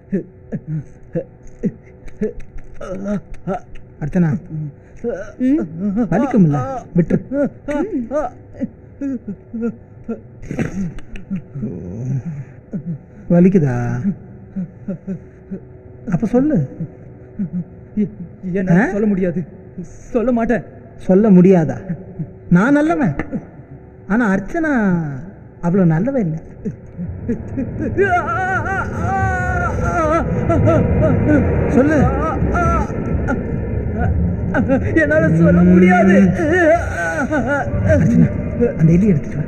அர்ச்சனா வலிக்கும்ல விட்டு வலிக்குதா அப்ப சொல்லு என்ன ஆ? சொல்ல முடியாது சொல்ல மாட்டேன் சொல்ல முடியாதா நான் நல்லவன் ஆனா அர்ச்சனா அவ்வளவு நல்லவன் இல்லை சொல்லு என்னால சொல்ல முடியாது அர்ச்சனா அந்த எலி எடுத்துட்டு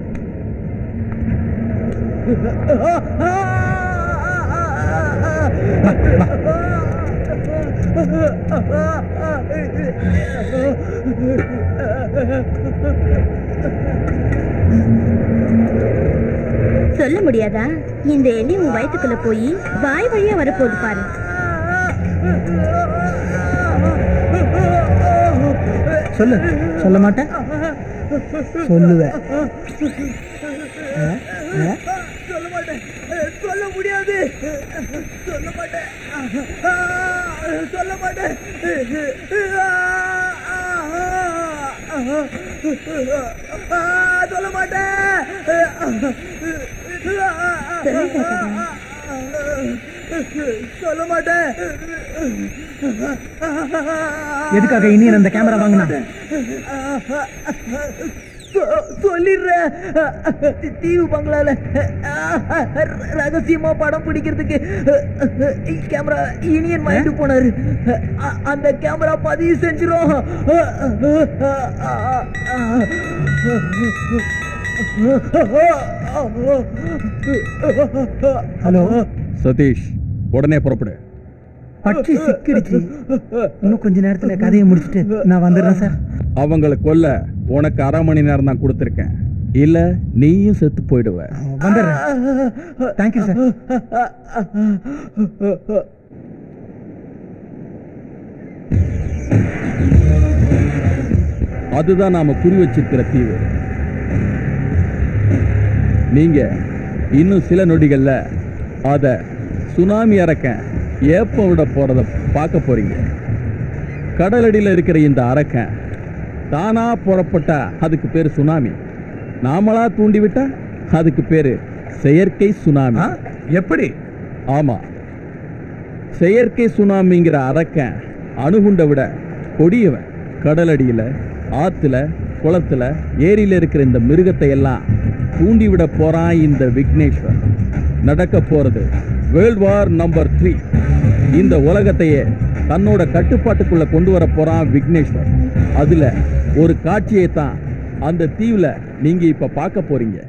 வா சொல்ல முடியாதா இந்த எலி உன் வயித்துக்குள்ள போய் வாய் வழியா வரப்போகுது பாரு சொல்லு சொல்ல மாட்டேன் சொல்லுவேன் ஆ? ஆ? சொல்ல மாட்டேன் சொல்ல முடியாது சொல்ல மாட்டேன் சொல்ல மாட்டேன் சொல்ல மாட்டேன் சொல்ல மாட்டேன் எதுக்காக இனி அந்த கேமரா வாங்கினா சொ- சொல்லிடுறேன் தீவு பங்களால ரகசியமா படம் பிடிக்கிறதுக்கு கேமரா இனியன் வாங்கிட்டு போனாரு அ- அந்த கேமரா பதிவு செஞ்சிரும் ஹலோ சதீஷ் உடனே புறப்படு பட்சி சிக்கிடுச்சு இன்னும் கொஞ்ச நேரத்துல கதையை முடிச்சிட்டு நான் வந்துடுறேன் சார் அவங்களை கொல்ல உனக்கு அரை மணி நேரம் தான் கொடுத்துருக்கேன் இல்ல நீயும் செத்து போயிடுவ வந்துடுறேன் தேங்க்யூ சார் அதுதான் நாம குறி வச்சிருக்கிற தீவு நீங்க இன்னும் சில நொடிகள்ல அத சுனாமி அரக்கன் ஏப்ப விட போறத பார்க்க போறீங்க கடலடியில் இருக்கிற இந்த அரக்கன் தானா புறப்பட்டா அதுக்கு பேரு சுனாமி நாமளா தூண்டி விட்டா அதுக்கு பேரு செயற்கை சுனாமி எப்படி ஆமா செயற்கை சுனாமிங்கிற அரக்கன் அணுகுண்ட விட கொடியவன் கடலடியில ஆத்துல குளத்துல ஏரியில இருக்கிற இந்த மிருகத்தை எல்லாம் தூண்டி விட போறான் இந்த விக்னேஸ்வர் நடக்க போறது வேர்ல்ட் வார் நம்பர் த்ரீ இந்த உலகத்தையே தன்னோட கட்டுப்பாட்டுக்குள்ள கொண்டு வர போறான் விக்னேஸ்வர் அதுல ஒரு காட்சியை தான் அந்த தீவுல நீங்க இப்ப பார்க்க போறீங்க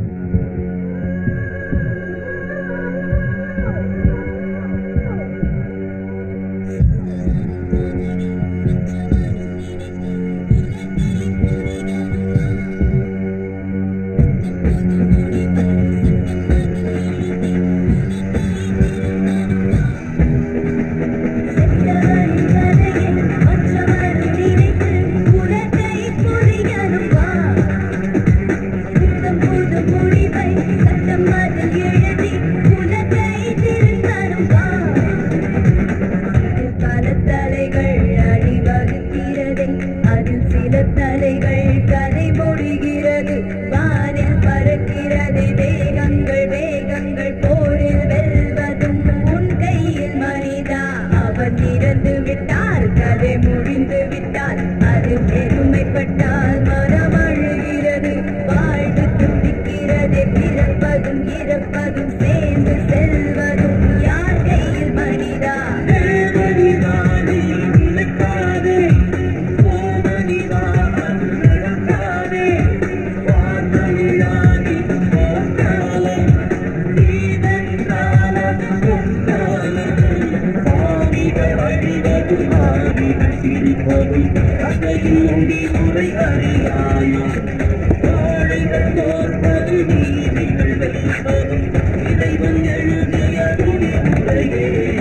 தலைகள் கதை முடிகிறது வானில் பறக்கிறது வேகங்கள் வேகங்கள் போரில் வெல்வதும் உன் கையில் மனிதா அவன் இறந்து விட்டால் கதை முடிந்து விட்டால் அது பெருமைப்பட்டால் மனம் அழுகிறது வாழ்வு துடிக்கிறது பிறப்பதும் இறப்பதும் சேர்ந்து செல்வதும் யார் கையில் மனிதா இறைவன் எழுதிய துணிவுரையே